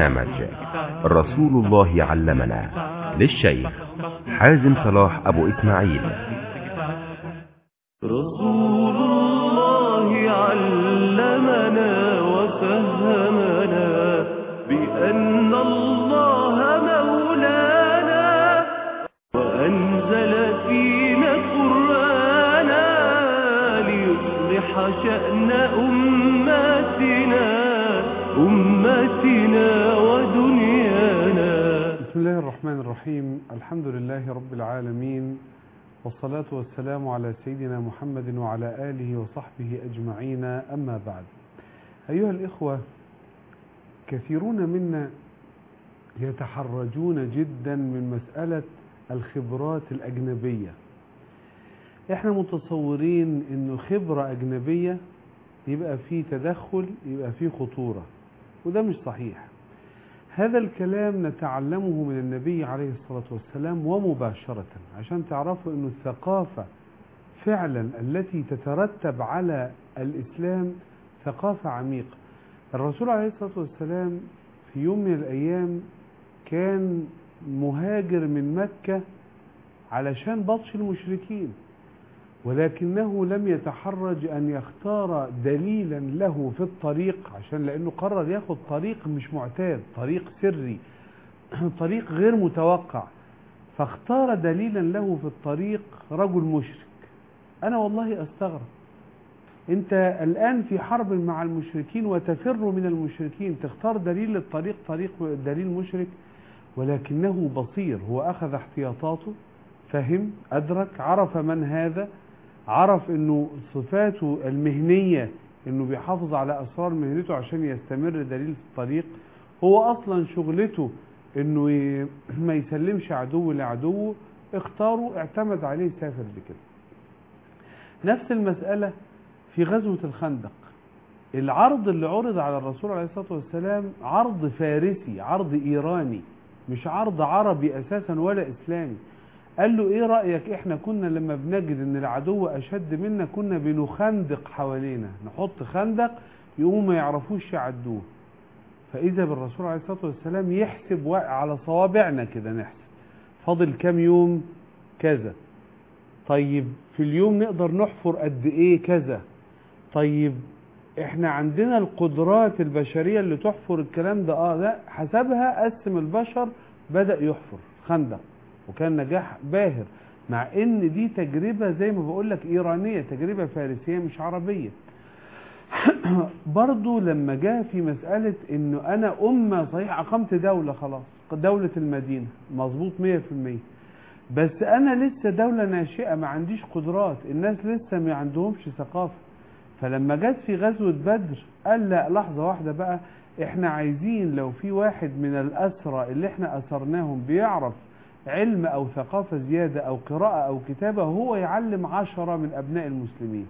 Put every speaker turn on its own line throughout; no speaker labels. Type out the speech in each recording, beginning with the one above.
برنامج رسول الله علمنا للشيخ حازم صلاح أبو إسماعيل
رسول الله علمنا وفهمنا بأن الله مولانا وأنزل فينا قرآنا ليصلح شأن أمتنا أمتنا ودنيانا
بسم الله الرحمن الرحيم الحمد لله رب العالمين والصلاة والسلام على سيدنا محمد وعلى آله وصحبه أجمعين أما بعد أيها الإخوة كثيرون منا يتحرجون جدا من مسألة الخبرات الأجنبية احنا متصورين انه خبرة أجنبية يبقى فيه تدخل يبقى فيه خطورة وده مش صحيح هذا الكلام نتعلمه من النبي عليه الصلاة والسلام ومباشرة عشان تعرفوا أن الثقافة فعلا التي تترتب على الإسلام ثقافة عميقة الرسول عليه الصلاة والسلام في يوم من الأيام كان مهاجر من مكة علشان بطش المشركين ولكنه لم يتحرج أن يختار دليلا له في الطريق عشان لأنه قرر ياخد طريق مش معتاد طريق سري طريق غير متوقع فاختار دليلا له في الطريق رجل مشرك أنا والله أستغرب أنت الآن في حرب مع المشركين وتفر من المشركين تختار دليل للطريق طريق دليل مشرك ولكنه بصير هو أخذ احتياطاته فهم أدرك عرف من هذا عرف انه صفاته المهنية انه بيحافظ على اسرار مهنته عشان يستمر دليل في الطريق هو اصلا شغلته انه ما يسلمش عدو لعدوه اختاره اعتمد عليه سافر بكده نفس المسألة في غزوة الخندق العرض اللي عرض على الرسول عليه الصلاة والسلام عرض فارسي عرض ايراني مش عرض عربي اساسا ولا اسلامي قال له ايه رأيك احنا كنا لما بنجد ان العدو اشد منا كنا بنخندق حوالينا نحط خندق يقوموا ما يعرفوش يعدوه فاذا بالرسول عليه الصلاة والسلام يحسب على صوابعنا كده نحسب فاضل كام يوم كذا طيب في اليوم نقدر نحفر قد ايه كذا طيب احنا عندنا القدرات البشرية اللي تحفر الكلام ده اه لا حسبها قسم البشر بدأ يحفر خندق وكان نجاح باهر مع ان دي تجربة زي ما بقول لك ايرانية تجربة فارسية مش عربية برضو لما جاء في مسألة انه انا امة صحيح اقمت دولة خلاص دولة المدينة مظبوط مية في المية بس انا لسه دولة ناشئة ما عنديش قدرات الناس لسه ما عندهمش ثقافة فلما جت في غزوة بدر قال لا لحظة واحدة بقى احنا عايزين لو في واحد من الاسرى اللي احنا اسرناهم بيعرف علم أو ثقافة زيادة أو قراءة أو كتابة هو يعلم عشرة من أبناء المسلمين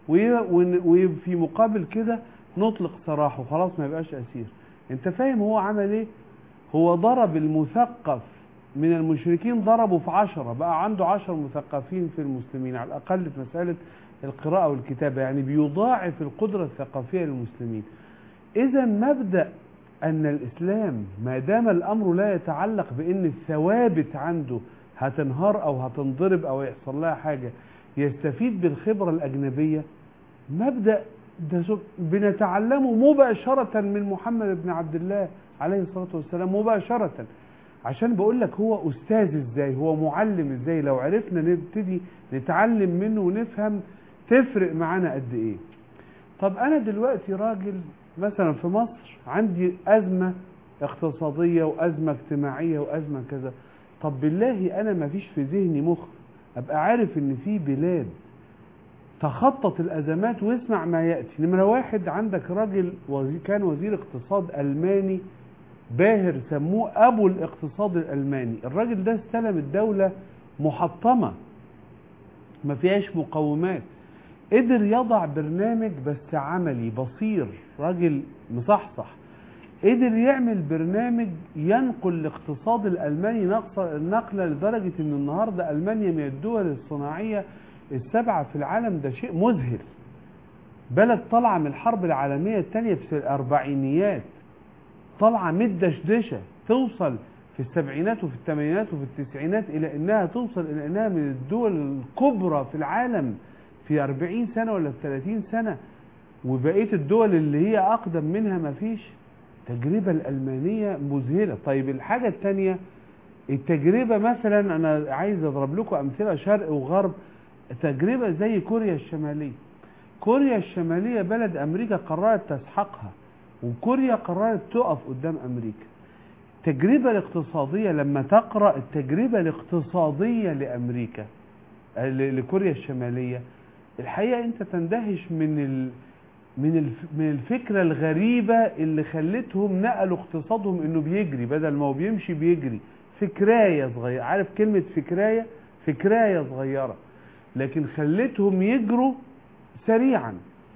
وفي مقابل كده نطلق سراحه خلاص ما يبقاش أسير انت فاهم هو عمل ايه هو ضرب المثقف من المشركين ضربه في عشرة بقى عنده عشر مثقفين في المسلمين على الأقل في مسألة القراءة والكتابة يعني بيضاعف القدرة الثقافية للمسلمين إذا مبدأ أن الإسلام ما دام الأمر لا يتعلق بأن الثوابت عنده هتنهار أو هتنضرب أو يحصل لها حاجة يستفيد بالخبرة الأجنبية مبدأ ده بنتعلمه مباشرة من محمد بن عبد الله عليه الصلاة والسلام مباشرة عشان بقول لك هو أستاذ إزاي هو معلم إزاي لو عرفنا نبتدي نتعلم منه ونفهم تفرق معانا قد إيه طب أنا دلوقتي راجل مثلا في مصر عندي أزمة اقتصادية وأزمة اجتماعية وأزمة كذا طب بالله أنا ما فيش في ذهني مخ أبقى عارف إن في بلاد تخطط الأزمات واسمع ما يأتي نمرة واحد عندك راجل وزي كان وزير اقتصاد ألماني باهر سموه أبو الاقتصاد الألماني الراجل ده استلم الدولة محطمة ما فيهاش مقومات قدر يضع برنامج بس عملي بصير راجل مصحصح قدر يعمل برنامج ينقل الاقتصاد الألماني نقلة لدرجة ان النهاردة ألمانيا من الدول الصناعية السبعة في العالم ده شيء مذهل بلد طالعة من الحرب العالمية الثانية في الأربعينيات طالعة مدشدشة توصل في السبعينات وفي الثمانينات وفي التسعينات إلى أنها توصل إلى أنها من الدول الكبرى في العالم في 40 سنة ولا في 30 سنة وبقية الدول اللي هي أقدم منها مفيش التجربة الألمانية مذهلة طيب الحاجة الثانية التجربة مثلا أنا عايز أضرب لكم أمثلة شرق وغرب تجربة زي كوريا الشمالية كوريا الشمالية بلد أمريكا قررت تسحقها وكوريا قررت تقف قدام أمريكا التجربة الاقتصادية لما تقرأ التجربة الاقتصادية لأمريكا آه، ل- لكوريا الشمالية الحقيقة أنت تندهش من ال من الف من الفكرة الغريبة اللي خلتهم نقلوا اقتصادهم انه بيجري بدل ما هو بيمشي بيجري فكراية صغيرة عارف كلمة فكراية فكراية صغيرة لكن خلتهم يجروا سريعا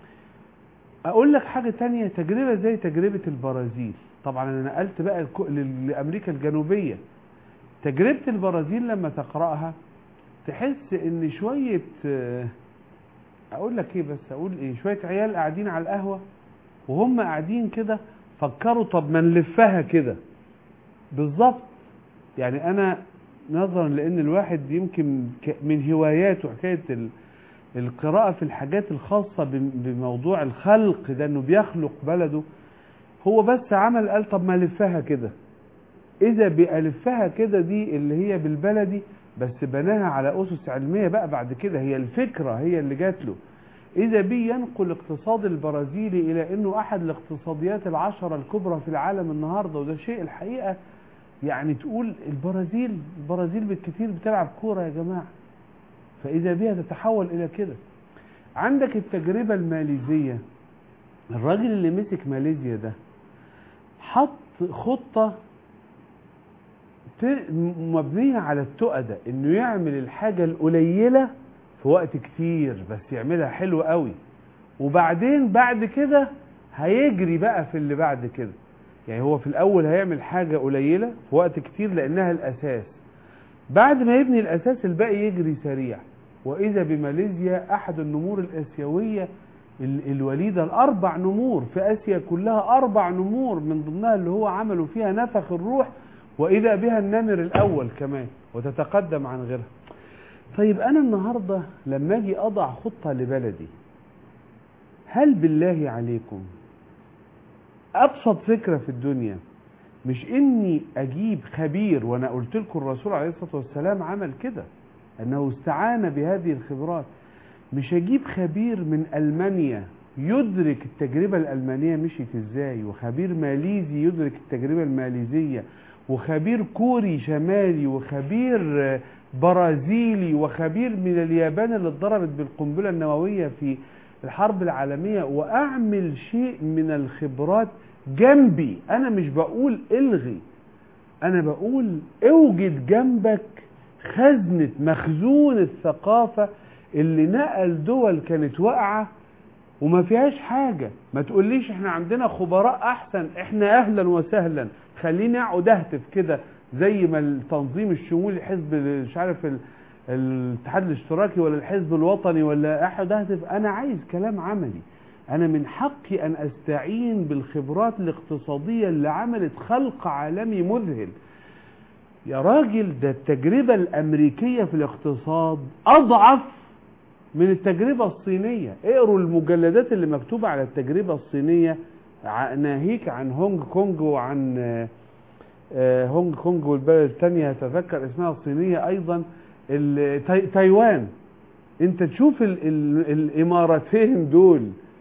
اقول لك حاجة تانية تجربة زي تجربة البرازيل طبعا انا نقلت بقى الكو- لل- لامريكا الجنوبية تجربة البرازيل لما تقرأها تحس ان شوية آه، اقول لك ايه بس اقول ايه شويه عيال قاعدين على القهوه وهم قاعدين كده فكروا طب ما نلفها كده بالظبط يعني انا نظرا لان الواحد يمكن ك- من هواياته حكايه ال- القراءه في الحاجات الخاصه بم- بموضوع الخلق ده انه بيخلق بلده هو بس عمل قال طب ما الفها كده اذا بالفها كده دي اللي هي بالبلدي بس بناها على اسس علميه بقى بعد كده هي الفكره هي اللي جات له اذا بي ينقل الاقتصاد البرازيلي الى انه احد الاقتصاديات العشره الكبرى في العالم النهارده وده شيء الحقيقه يعني تقول البرازيل البرازيل بالكثير بتلعب كوره يا جماعه فاذا بها تتحول الى كده عندك التجربه الماليزيه الراجل اللي مسك ماليزيا ده حط خطه ت- مبنية على التؤدة انه يعمل الحاجة القليلة في وقت كتير بس يعملها حلو قوي وبعدين بعد كده هيجري بقى في اللي بعد كده يعني هو في الاول هيعمل حاجة قليلة في وقت كتير لانها الاساس بعد ما يبني الاساس الباقي يجري سريع واذا بماليزيا احد النمور الاسيوية ال- الوليدة الاربع نمور في اسيا كلها اربع نمور من ضمنها اللي هو عملوا فيها نفخ الروح واذا بها النمر الاول كمان وتتقدم عن غيرها طيب انا النهارده لما اجي اضع خطه لبلدي هل بالله عليكم ابسط فكره في الدنيا مش اني اجيب خبير وانا قلت لكم الرسول عليه الصلاه والسلام عمل كده انه استعان بهذه الخبرات مش اجيب خبير من المانيا يدرك التجربه الالمانيه مشيت ازاي وخبير ماليزي يدرك التجربه الماليزيه وخبير كوري شمالي وخبير آه، برازيلي وخبير من اليابان اللي اتضربت بالقنبله النوويه في الحرب العالميه واعمل شيء من الخبرات جنبي انا مش بقول الغي انا بقول اوجد جنبك خزنه مخزون الثقافه اللي نقل دول كانت واقعه وما فيهاش حاجة ما تقوليش احنا عندنا خبراء احسن احنا اهلا وسهلا خليني اقعد اهتف كده زي ما التنظيم الشمولي حزب ال- مش عارف ال- الاتحاد الاشتراكي ولا الحزب الوطني ولا احد اهتف انا عايز كلام عملي انا من حقي ان استعين بالخبرات الاقتصادية اللي عملت خلق عالمي مذهل يا راجل ده التجربة الامريكية في الاقتصاد اضعف من التجربة الصينية اقروا المجلدات اللي مكتوبة على التجربة الصينية ع- ناهيك عن هونج كونج وعن آه، آه، هونج كونج والبلد الثانية هتذكر اسمها الصينية ايضا ال- تاي- تايوان انت تشوف ال ال الامارتين دول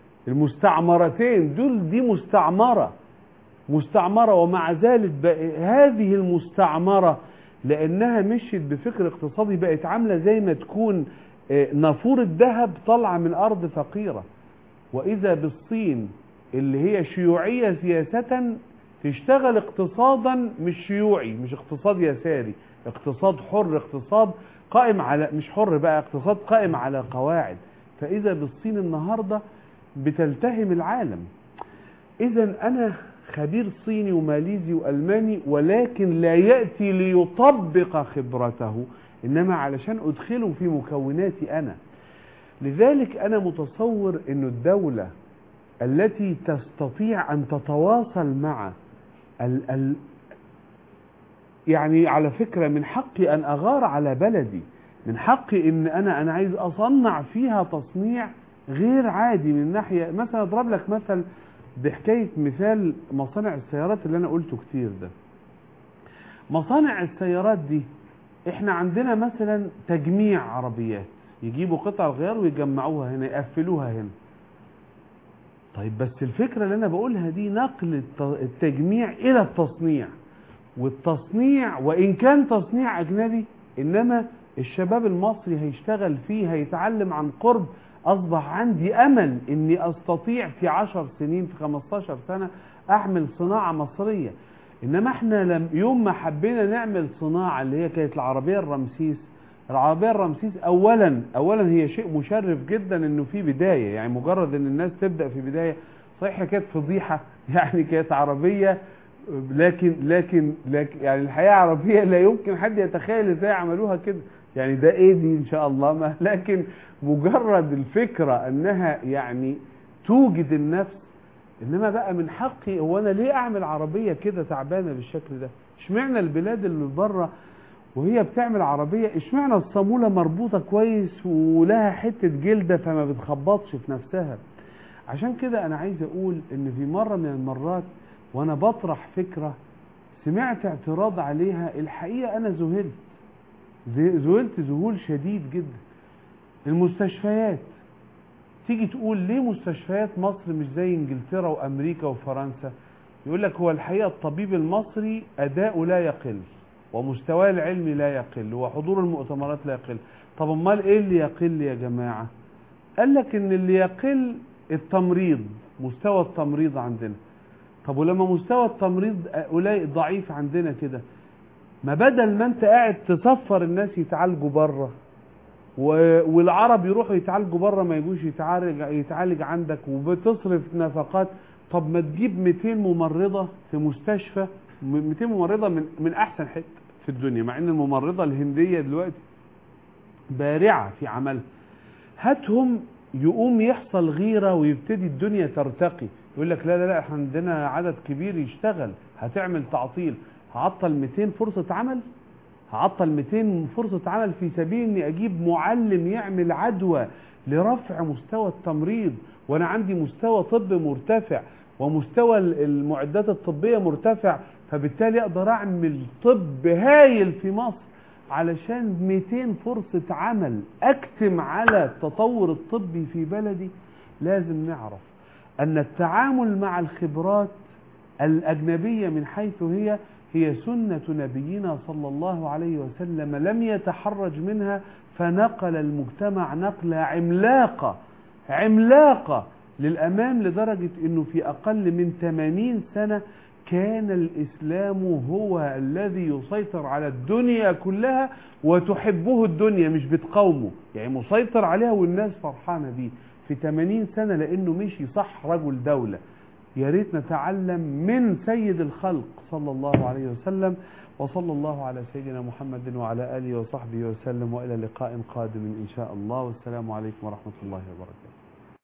المستعمرتين دول دي مستعمرة مستعمرة ومع ذلك بقى هذه المستعمرة لأنها مشيت بفكر اقتصادي بقت عاملة زي ما تكون آه، نافورة ذهب طالعة من أرض فقيرة وإذا بالصين اللي هي شيوعية سياسة تشتغل اقتصادا مش شيوعي مش اقتصاد يساري اقتصاد حر اقتصاد قائم على مش حر بقى اقتصاد قائم على قواعد فإذا بالصين النهاردة بتلتهم العالم إذا أنا خبير صيني وماليزي وألماني ولكن لا يأتي ليطبق خبرته إنما علشان أدخله في مكوناتي أنا لذلك أنا متصور أن الدولة التي تستطيع أن تتواصل مع ال ال يعني على فكرة من حقي أن أغار على بلدي من حقي أن أنا أنا عايز أصنع فيها تصنيع غير عادي من ناحية مثلا أضرب لك مثل بحكاية مثال مصانع السيارات اللي أنا قلته كتير ده مصانع السيارات دي احنا عندنا مثلا تجميع عربيات يجيبوا قطع الغيار ويجمعوها هنا يقفلوها هنا طيب بس الفكرة اللي انا بقولها دي نقل الت- التجميع الى التصنيع والتصنيع وان كان تصنيع اجنبي انما الشباب المصري هيشتغل فيه هيتعلم عن قرب اصبح عندي امل اني استطيع في عشر سنين في 15 سنة اعمل صناعة مصرية انما احنا لم يوم ما حبينا نعمل صناعة اللي هي كانت العربية الرمسيس العربية الرمسيس اولا اولا هي شيء مشرف جدا انه في بداية يعني مجرد ان الناس تبدأ في بداية صحيح كانت فضيحة يعني كانت عربية لكن لكن لكن يعني الحقيقة عربية لا يمكن حد يتخيل ازاي عملوها كده يعني ده ايه دي ان شاء الله ما لكن مجرد الفكرة انها يعني توجد النفس انما بقى من حقي هو انا ليه اعمل عربيه كده تعبانه بالشكل ده اشمعنى البلاد اللي بره وهي بتعمل عربيه اشمعنى الصاموله مربوطه كويس ولها حته جلده فما بتخبطش في نفسها عشان كده انا عايز اقول ان في مره من المرات وانا بطرح فكره سمعت اعتراض عليها الحقيقه انا ذهلت ذهلت ذهول شديد جدا المستشفيات تيجي تقول ليه مستشفيات مصر مش زي انجلترا وامريكا وفرنسا يقول لك هو الحقيقه الطبيب المصري اداؤه لا يقل ومستواه العلمي لا يقل وحضور المؤتمرات لا يقل طب امال ايه اللي يقل يا جماعه قال لك ان اللي يقل التمريض مستوى التمريض عندنا طب ولما مستوى التمريض قليل ضعيف عندنا كده ما بدل ما انت قاعد تصفر الناس يتعالجوا بره و- والعرب يروحوا يتعالجوا بره ما يجوش يتعالج يتعالج عندك وبتصرف نفقات طب ما تجيب 200 ممرضه في مستشفى م- 200 ممرضه من من احسن حته في الدنيا مع ان الممرضه الهنديه دلوقتي بارعه في عملها هاتهم يقوم يحصل غيره ويبتدي الدنيا ترتقي يقول لك لا لا لا احنا عندنا عدد كبير يشتغل هتعمل تعطيل هعطل 200 فرصه عمل هعطل 200 فرصة عمل في سبيل اني اجيب معلم يعمل عدوى لرفع مستوى التمريض وانا عندي مستوى طب مرتفع ومستوى ال- المعدات الطبية مرتفع فبالتالي اقدر اعمل طب هايل في مصر علشان 200 فرصة عمل اكتم على التطور الطبي في بلدي لازم نعرف ان التعامل مع الخبرات الأجنبية من حيث هي هي سنة نبينا صلى الله عليه وسلم لم يتحرج منها فنقل المجتمع نقلة عملاقة عملاقة للأمام لدرجة أنه في أقل من 80 سنة كان الإسلام هو الذي يسيطر على الدنيا كلها وتحبه الدنيا مش بتقاومه يعني مسيطر عليها والناس فرحانة بيه في 80 سنة لأنه مشي صح رجل دولة يا ريت نتعلم من سيد الخلق صلى الله عليه وسلم وصلى الله على سيدنا محمد وعلى آله وصحبه وسلم وإلى لقاء قادم إن شاء الله والسلام عليكم ورحمة الله وبركاته